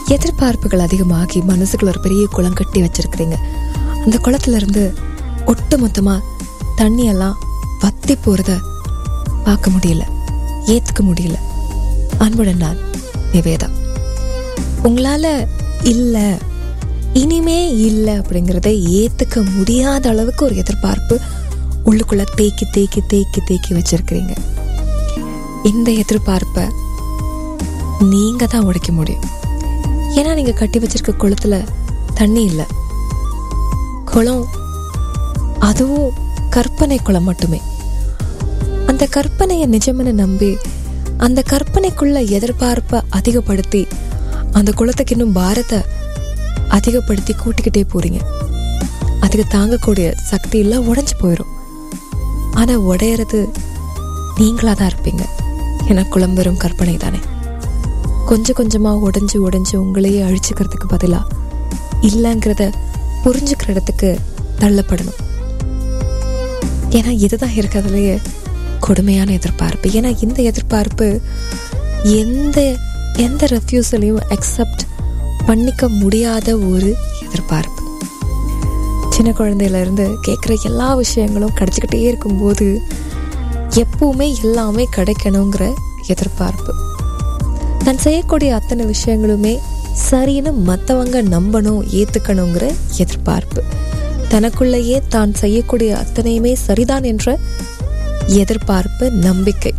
எதிர்பார்ப்புகள் அதிகமாகி மனசுக்குள்ள ஒரு பெரிய குளம் கட்டி வச்சிருக்கிறீங்க அந்த குளத்துல இருந்து ஒட்டு மொத்தமா தண்ணியெல்லாம் வத்தி போறத பார்க்க முடியல ஏத்துக்க முடியல அன்புடன் நான் நிவேதா உங்களால இல்ல இனிமே இல்லை அப்படிங்கிறத ஏத்துக்க முடியாத அளவுக்கு ஒரு எதிர்பார்ப்பு உள்ளுக்குள்ள தேக்கி தேக்கி தேக்கி தேக்கி வச்சிருக்கிறீங்க இந்த எதிர்பார்ப்பை நீங்க தான் உடைக்க முடியும் ஏன்னா நீங்க கட்டி வச்சிருக்க குளத்துல தண்ணி இல்லை குளம் அதுவும் கற்பனை குளம் மட்டுமே அந்த கற்பனையை நிஜம்னு நம்பி அந்த கற்பனைக்குள்ள எதிர்பார்ப்பை அதிகப்படுத்தி அந்த குளத்துக்கு இன்னும் பாரத்தை அதிகப்படுத்தி கூட்டிக்கிட்டே போறீங்க அதுக்கு தாங்கக்கூடிய சக்தி எல்லாம் உடைஞ்சு போயிடும் ஆனா உடையறது நீங்களா தான் இருப்பீங்க ஏன்னா குளம் வெறும் கற்பனை தானே கொஞ்சம் கொஞ்சமா உடைஞ்சு உடைஞ்சு உங்களையே அழிச்சுக்கிறதுக்கு பதிலா இல்லைங்கிறத புரிஞ்சுக்கிற இடத்துக்கு தள்ளப்படணும் ஏன்னா இதுதான் இருக்கிறதுலையே கொடுமையான எதிர்பார்ப்பு ஏன்னா இந்த எதிர்பார்ப்பு எந்த எந்த ரெஃப்யூசலையும் அக்செப்ட் பண்ணிக்க முடியாத ஒரு எதிர்பார்ப்பு சின்ன குழந்தையில இருந்து கேட்குற எல்லா விஷயங்களும் கிடைச்சிக்கிட்டே இருக்கும்போது எப்பவுமே எல்லாமே கிடைக்கணுங்கிற எதிர்பார்ப்பு தான் செய்யக்கூடிய அத்தனை விஷயங்களுமே சரின்னு மற்றவங்க நம்பணும் ஏத்துக்கணுங்கிற எதிர்பார்ப்பு தனக்குள்ளேயே தான் செய்யக்கூடிய அத்தனையுமே சரிதான் என்ற எதிர்பார்ப்பு நம்பிக்கை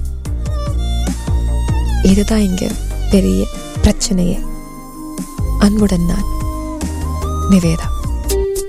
இதுதான் இங்க பெரிய பிரச்சனையே அன்புடன் நான் நிவேதா